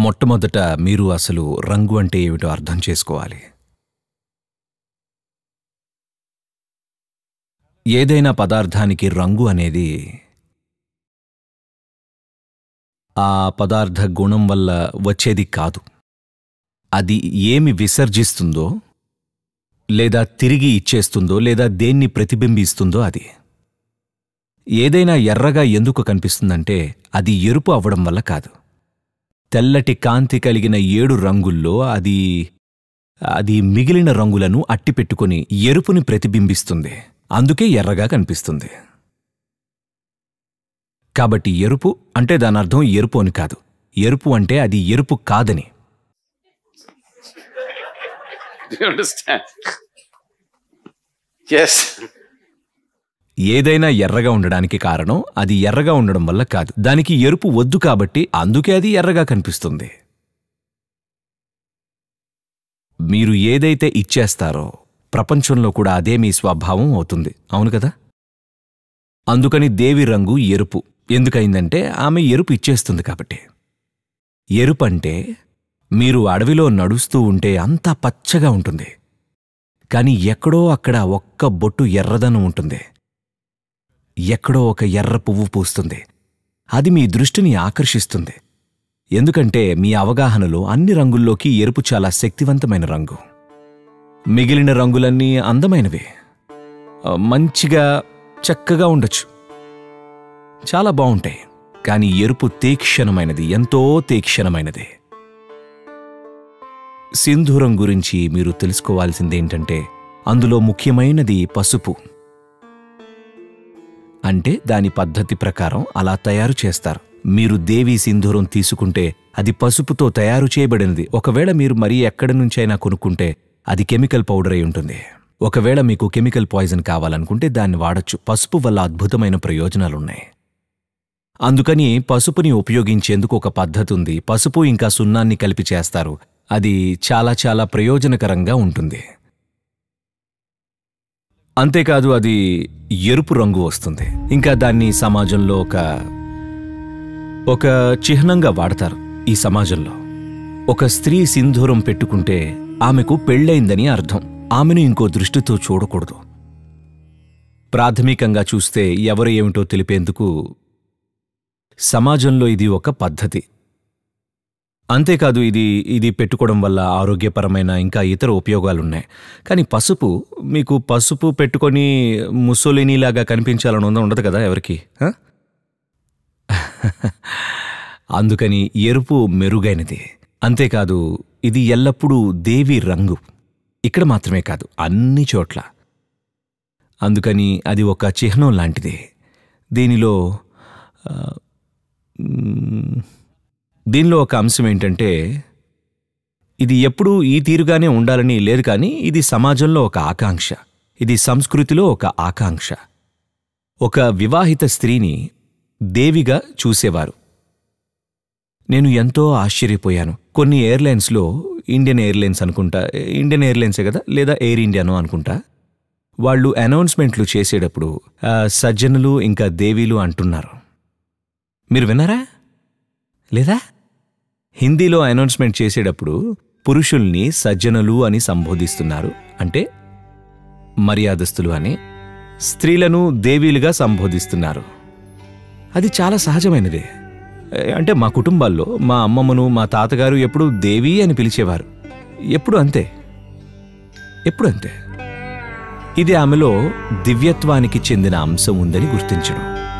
మొట్టమొదట మీరు అసలు రంగు అంటే ఏమిటో అర్థం చేసుకోవాలి ఏదైనా పదార్థానికి రంగు అనేది ఆ పదార్థ గుణం వల్ల వచ్చేది కాదు అది ఏమి విసర్జిస్తుందో లేదా తిరిగి ఇచ్చేస్తుందో లేదా దేన్ని ప్రతిబింబిస్తుందో అది ఏదైనా ఎర్రగా ఎందుకు కనిపిస్తుందంటే అది ఎరుపు అవ్వడం వల్ల కాదు తెల్లటి కాంతి కలిగిన ఏడు రంగుల్లో అది అది మిగిలిన రంగులను అట్టిపెట్టుకుని ఎరుపుని ప్రతిబింబిస్తుంది అందుకే ఎర్రగా కనిపిస్తుంది కాబట్టి ఎరుపు అంటే దాని అర్థం ఎరుపు అని కాదు ఎరుపు అంటే అది ఎరుపు కాదని Do you understand? Yes. ఏదైనా ఎర్రగా ఉండడానికి కారణం అది ఎర్రగా ఉండడం వల్ల కాదు దానికి ఎరుపు వద్దు కాబట్టి అందుకే అది ఎర్రగా కనిపిస్తుంది మీరు ఏదైతే ఇచ్చేస్తారో ప్రపంచంలో కూడా అదే మీ స్వభావం అవుతుంది అవును కదా అందుకని దేవి రంగు ఎరుపు ఎందుకయిందంటే ఆమె ఎరుపు ఇచ్చేస్తుంది కాబట్టి ఎరుపు అంటే మీరు అడవిలో నడుస్తూ ఉంటే అంతా పచ్చగా ఉంటుంది కాని ఎక్కడో అక్కడ ఒక్క బొట్టు ఎర్రదనం ఉంటుంది ఎక్కడో ఒక ఎర్ర పువ్వు పూస్తుంది అది మీ దృష్టిని ఆకర్షిస్తుంది ఎందుకంటే మీ అవగాహనలో అన్ని రంగుల్లోకి ఎరుపు చాలా శక్తివంతమైన రంగు మిగిలిన రంగులన్నీ అందమైనవే ఆ, మంచిగా చక్కగా ఉండొచ్చు చాలా బావుంటాయి కానీ ఎరుపు తీక్షణమైనది ఎంతో తీక్షణమైనది సింధూరం గురించి మీరు తెలుసుకోవాల్సిందేంటంటే అందులో ముఖ్యమైనది పసుపు అంటే దాని పద్ధతి ప్రకారం అలా తయారు చేస్తారు మీరు దేవీ సింధూరం తీసుకుంటే అది పసుపుతో తయారు చేయబడినది ఒకవేళ మీరు మరీ ఎక్కడి నుంచైనా కొనుక్కుంటే అది కెమికల్ పౌడర్ అయి ఉంటుంది ఒకవేళ మీకు కెమికల్ పాయిజన్ కావాలనుకుంటే దాన్ని వాడొచ్చు పసుపు వల్ల అద్భుతమైన ప్రయోజనాలున్నాయి అందుకని పసుపుని ఉపయోగించేందుకు ఒక పద్ధతి ఉంది పసుపు ఇంకా సున్నాన్ని కలిపి చేస్తారు అది చాలా చాలా ప్రయోజనకరంగా ఉంటుంది అంతేకాదు అది ఎరుపు రంగు వస్తుంది ఇంకా దాన్ని సమాజంలో ఒక ఒక చిహ్నంగా వాడతారు ఈ సమాజంలో ఒక స్త్రీ సింధూరం పెట్టుకుంటే ఆమెకు పెళ్ళైందని అర్థం ఆమెను ఇంకో దృష్టితో చూడకూడదు ప్రాథమికంగా చూస్తే ఎవరు ఏమిటో తెలిపేందుకు సమాజంలో ఇది ఒక పద్ధతి అంతేకాదు ఇది ఇది పెట్టుకోవడం వల్ల ఆరోగ్యపరమైన ఇంకా ఇతర ఉపయోగాలున్నాయి కానీ పసుపు మీకు పసుపు పెట్టుకొని ముసోలినీలాగా కనిపించాలని ఉందా ఉండదు కదా ఎవరికి ఆ? అందుకని ఎరుపు మెరుగైనది అంతేకాదు ఇది ఎల్లప్పుడూ దేవి రంగు ఇక్కడ మాత్రమే కాదు అన్ని చోట్ల అందుకని అది ఒక చిహ్నం లాంటిది దీనిలో ఆ, మ్, దీనిలో ఒక అంశం ఏంటంటే ఇది ఎప్పుడూ ఈ తీరుగానే ఉండాలని లేదు కానీ ఇది సమాజంలో ఒక ఆకాంక్ష ఇది సంస్కృతిలో ఒక ఆకాంక్ష ఒక వివాహిత స్త్రీని దేవిగా చూసేవారు నేను ఎంతో ఆశ్చర్యపోయాను కొన్ని ఎయిర్లైన్స్లో ఇండియన్ ఎయిర్లైన్స్ అనుకుంటా ఇండియన్ ఎయిర్లైన్సే కదా లేదా ఎయిర్ ఇండియానో అనుకుంటా వాళ్ళు అనౌన్స్మెంట్లు చేసేటప్పుడు ఆ, సజ్జనులు ఇంకా దేవీలు అంటున్నారు మీరు విన్నారా లేదా హిందీలో అనౌన్స్మెంట్ చేసేటప్పుడు పురుషుల్ని సజ్జనులు అని సంబోధిస్తున్నారు అంటే మర్యాదస్తులు అని స్త్రీలను దేవీలుగా సంబోధిస్తున్నారు అది చాలా సహజమైనదే ఏ, అంటే మా కుటుంబాల్లో మా అమ్మమ్మను మా తాతగారు ఎప్పుడు దేవి అని పిలిచేవారు ఎప్పుడు అంతే ఎప్పుడు అంతే ఇది ఆమెలో దివ్యత్వానికి చెందిన అంశం ఉందని గుర్తించడం